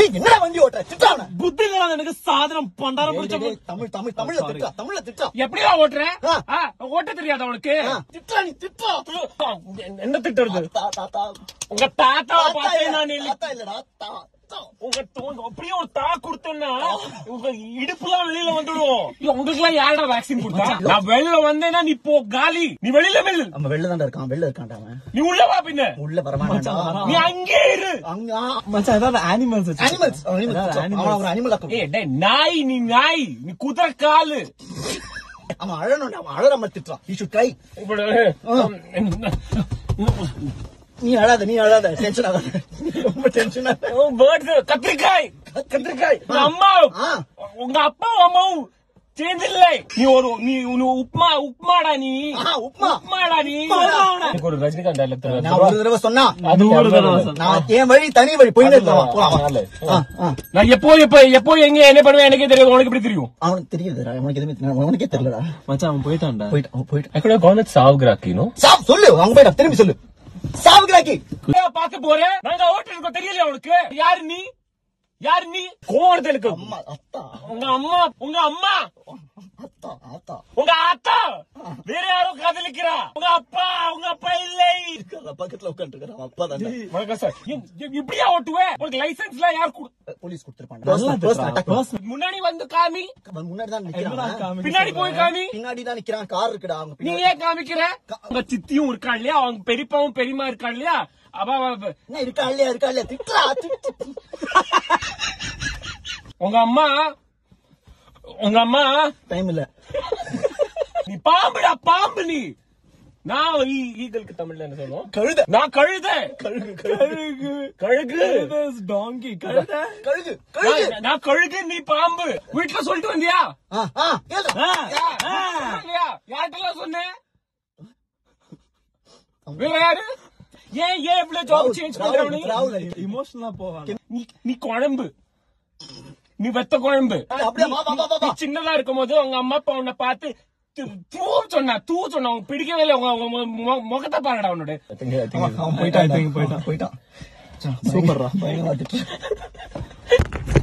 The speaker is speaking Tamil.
டேய் என்னடா வண்டி ஓட்டுற திட்டா அவனை புத்தி இல்லடா எனக்கு சாதனம் பண்டாரம் டேய், பிடிச்ச டேய், டேய், தமிழ் தமிழ் தமிழ்ல திட்டா தமிழ்ல திட்டா எப்படியா ஓட்டுற ஆ. ஆ, ஓட்ட தெரியாதா உனக்கு ஆ, திட்டா நீ திட்டா என்ன திட்டுறது தா தா தா உங்க தாத்தா தாத்தா பார்த்தேன் இல்ல, நான் இல்ல. தாத்தா இல்லடா தா தா உங்க தோங்க அப்படியே ஒரு தா கொடுத்தேன்னா உங்க இடுப்புலாம் வெளியில வந்துடும் உங்களுக்கு எல்லாம் யாரடா வேக்சின் கொடுத்தா நான் வெளியில வந்தேன்னா நீ போ காலி நீ வெளியில வெள்ளு அவன் வெளில தான்டா இருக்கான் வெளில இருக்கான்டா அவன் நீ உள்ள வா பின்ன உள்ள வரமாட்டான்டா நீ அங்கே இரு அங்க மச்சான் ஏதாவது அனிமல்ஸ் அனிமல்ஸ் அவன் ஒரு அனிமல் ஆக்கும் ஏ டேய் நாய் நீ நாய் நீ குதிரை காலு அவன் அழணும் அவன் அழறாம திட்டுறான் யூ ஷுட் ட்ரை நீ அழாத நீ அழாத டென்ஷன் ஆகாத நீ ரொம்ப டென்ஷன் ஆகாத பேர்ட்ஸ் கத்திரிக்காய் கத்திரிக்காய் உங்க அம்மா ஆ. உங்க அப்பா அம்மாவும் சேர்ந்து இல்லை நீ ஒரு நீ உன் உப்மா உப்மாடா நீ ஆ, உப்மா. உப்மாடா நீ எனக்கு ஒரு ரஜினிகாந்த் dialogue தர. நான் ஒரு தடவை சொன்னா அது ஒரு தடவை சொன்னா. நான் என் வழி தனி வழி போயின்னு இருக்கான் போலாம் ஆ, ஆ. நான் எப்போ எப்போ எப்போ எங்க என்ன பண்ணுவேன் எனக்கே தெரியாது உனக்கு எப்படி தெரியும் அவனுக்கு தெரியுதுடா அவனுக்கு எதுவுமே தெரியல. அவனுக்கே தெரியலடா மச்சான் அவன் போயிட்டான்டா போயிட்டு அவன் போயிட்டு I could have gone with சாவுகிராக்கி நோ சாப் சொல்லு அவங்க போயிட்டா திரும்பி சொல்லு சாவுகிறாக்கி பார்க்க போறேன் நாங்க ஓட்டு இருக்கோம் தெரியல உனக்கு யாரு நீ யாரு நீ கோவணத்துல இருக்கு அம்மா அத்தா உங்க அம்மா உங்க அம்மா அத்தா அத்தா உங்க ஆத்தா வேற யாரோ காதலிக்கிறா உங்க அப்பா உங்க அப்பா இல்லை இருக்காத பக்கத்துல உட்காந்துருக்கான் அவன் அப்பா தான் வணக்கம் சார் இ- இ- இப்படியா ஓட்டுவேன் உனக்கு லைசன்ஸ்லாம் யார் கொடு- போலீஸ் கொடுத்துருப்பான் நல்லா Personal திட்டுறான். attack. Personal. முன்னாடி வந்து காமி முன்னாடி தான் என்னடா நிக்கிறான் காமெடி பின்னாடி போய் காமி பின்னாடி தான் நிக்கிறான் கார் இருக்குடா அவங்க நீ பின்னாடி ஏன் காமிக்கிற உங்க சித்தியும் இருக்கா இல்லையா அவங்க பெரியப்பாவும் பெரியமா இருக்கா இல்லையா அவ அவ- அவ- என்ன இருக்கா இல்லையா இருக்கா இல்லையா திட்டுறா திட்டு உங்க அம்மா உங்க அம்மா டைம் இல்ல நீ பாம்புடா பாம்பு நீ நான் ஈ- ஈகலுக்கு தமிழ்ல என்ன சொல்லுவோம் கழுத நான் கழுத கழுகு கழுகு கழுகு டாங்கி கழுத கழுகு கழுகு நான் நான் கழுகு நீ பாம்பு வீட்டுல சொல்லிட்டு வந்தியா ஆ, ஆ, கேளு. ஆ, ஆ. இல்லையா யார்கிட்டலாம் சொன்னேன் வேற யாரு ஏன் ஏன் இவ்வளவு ஜாப் சேஞ்ச் பண்ற ராகுல், நீ? ராகுல் அடிக்க. இமோஷனலா போவாங்க நீ நீ குழம்பு நீ வெத்த குழம்பு அப்படியே வா, வா, வா, வா, நீ வா. சின்னதா இருக்கும் போது உங்க அம்மா அப்பா உன்னை பார்த்து து- தூ சொன்னா தூ சொன்னா உனக்கு பிடிக்கவே இல்லை உங்க உங்க மு- முகத்தை பாருடா உன்னோட அவன் போயிட்டான் I think போயிட்டான். போயிட்டான் சூப்பர்ரா பயங்கரமா திட்டுறான்.